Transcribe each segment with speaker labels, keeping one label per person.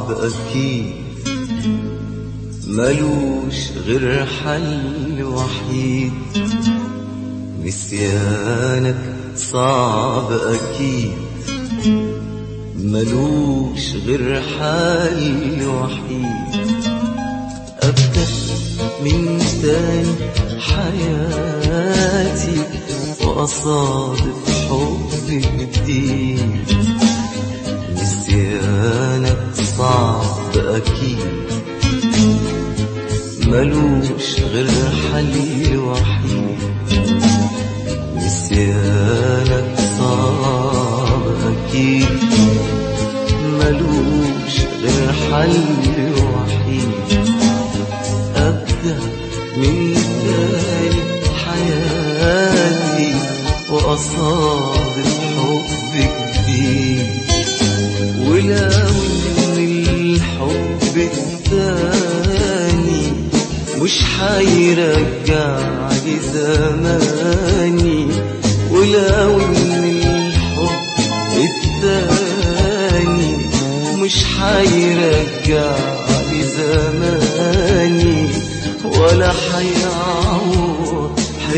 Speaker 1: صعب أكيد ملوش غير حل وحيد نسيانك صعب أكيد ملوش غير حل وحيد أبدأ من تاني حياتي وأصادف حب جديد نسيانك صعب أكيد ملوش غير حل وحيد نسيانك صعب أكيد ملوش غير حل وحيد أبدأ من تاني حياتي وأصادف حب جديد ولو إن الحب الثاني مش حيرجع لي زماني ولو إن الحب الثاني مش حيرجع لي زماني ولا حيعوض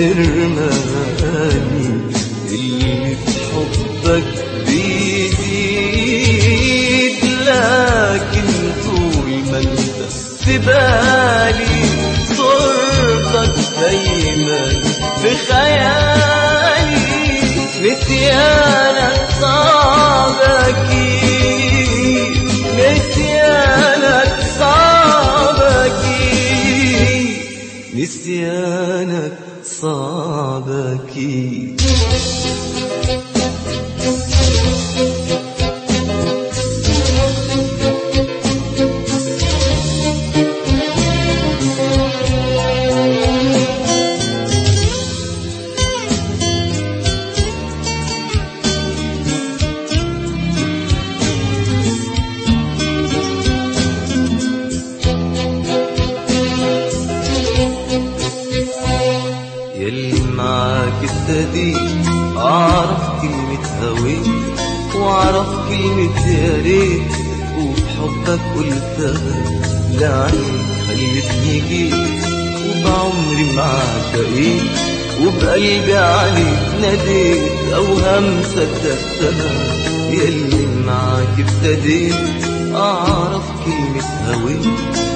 Speaker 1: حرماني اللي في حبك بيزيد لكن طول ما انت في بالي صورتك دايما في خيالي نسيانك صعب أكيد نسيانك صعب أكيد نسيانك صعب أكيد يلي معاك ابتديت اعرف كلمة هويت واعرف كلمة يا ريت وبحبك قلتها لعين خلتني جيت وبعمري معاك بقيت وبقلبي عليك ناديت اوهام صدقتها يلي معاك ابتديت اعرف كلمة هويت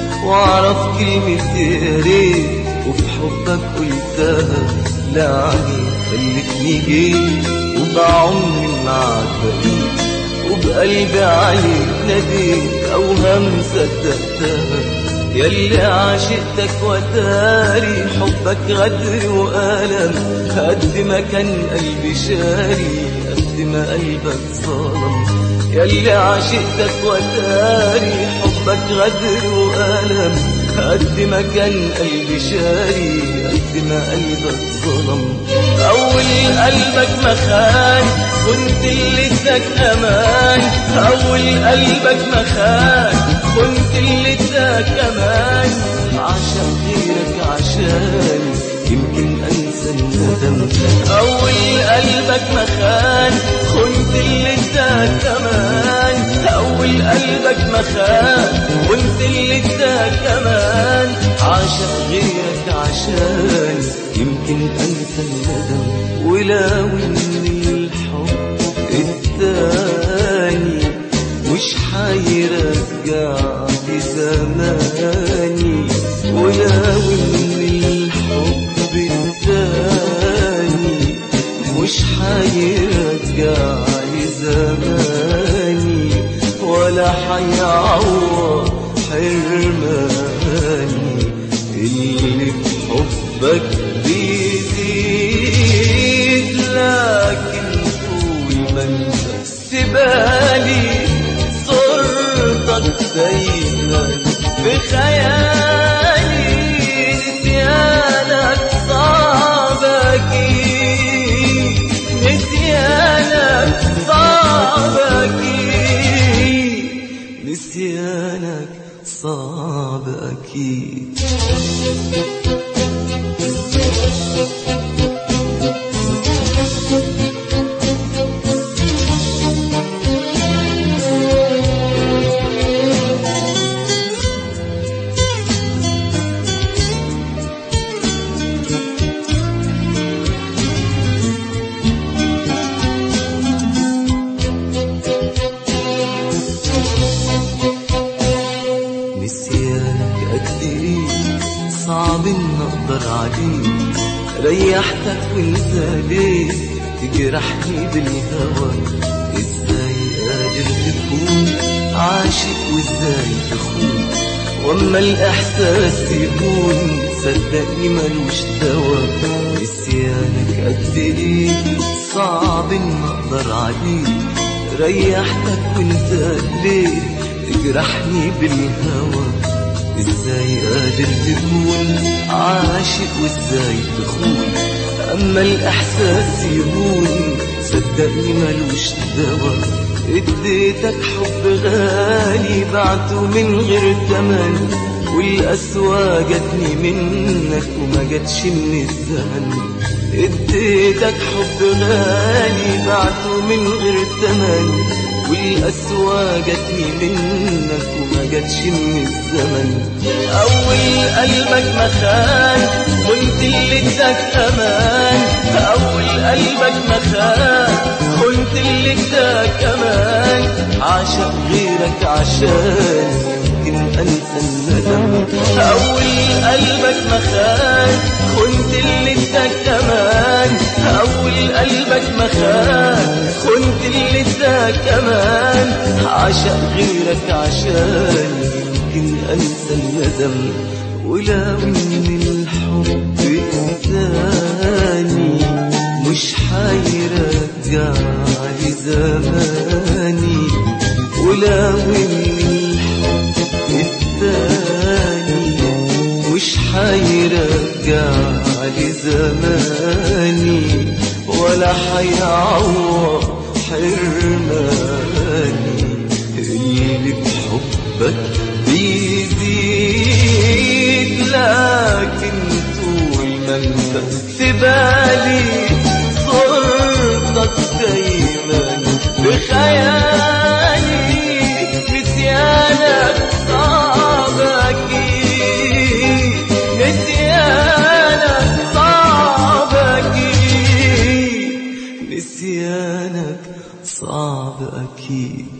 Speaker 1: واعرف كلمة يا ريت وفي حبك قلتها لا عليك خلتني جيت وبعمري معاك بقيت وبقلبي عليك ناديت اوهام صدقتها يلي عاشقتك وتاري حبك غدر وألم قد ما كان قلبي شاري قد ما قلبك ظلم يلي عاشقتك وتاري حبك غدر وألم قد ما كان قلبي شاري قد ما قلبك ظلم أول قلبك ما خان كنت اللي اداك أمان أول قلبك ما خان كنت اللي اداك أمان عشان غيرك عشان يمكن أنسى الندم أول قلبك ما خان كنت اللي اداك أمان أول قلبك ما خان كنت اللي اداك أمان عشان غيرك عشان يمكن أنسى الندم ولو إن الحب التاني مش حيرجع لي زماني ولو إن الحب التاني مش حيرجع لي زماني ولا حيعوض حرماني اللي في حبك بيزيد لكن طول ما انت في بالي صورتك دايما في خيالي نسيانك صعب أكيد نسيانك صعب أكيد نسيانك صعب أكيد صعب ان اقدر عليك ريحتك وانت ليه تجرحني بالهوى ازاي قادر تكون عاشق وازاي تخون واما الاحساس يهون صدقني ملوش دوا نسيانك قد ايه صعب ان اقدر عليك ريحتك وانت ليه تجرحني بالهوى ازاي قادر تكون عاشق وازاي تخون اما الاحساس يهون صدقني ملوش دوا اديتك حب غالي بعته من غير تمن والقسوة جاتني منك وما جاتش من الزمن اديتك حب غالي بعته من غير تمن والقسوة جاتني منك وما جاتش من الزمن أول قلبك مخان كنت اللي اداك أمان أول قلبك مخان كنت اللي اداك أمان عاشق غيرك عشان يمكن أنسى الندم أول قلبك مخان كنت اللي اداك أمان أول قلبك مخان كنت اللي اداك أمان عاشق غيرك عشان يمكن أنسى الندم ولو إن الحب الثاني مش حيرجع لي زماني ولو إن الحب الثاني مش حيرجع لي زماني ولا حيعوض حرماني اللي بحبك بيزيد لكن طول ما انت في بالي صورتك دايما بخيالي نسيانك صعب اكيد نسيانك صعب اكيد نسيانك صعب أكيد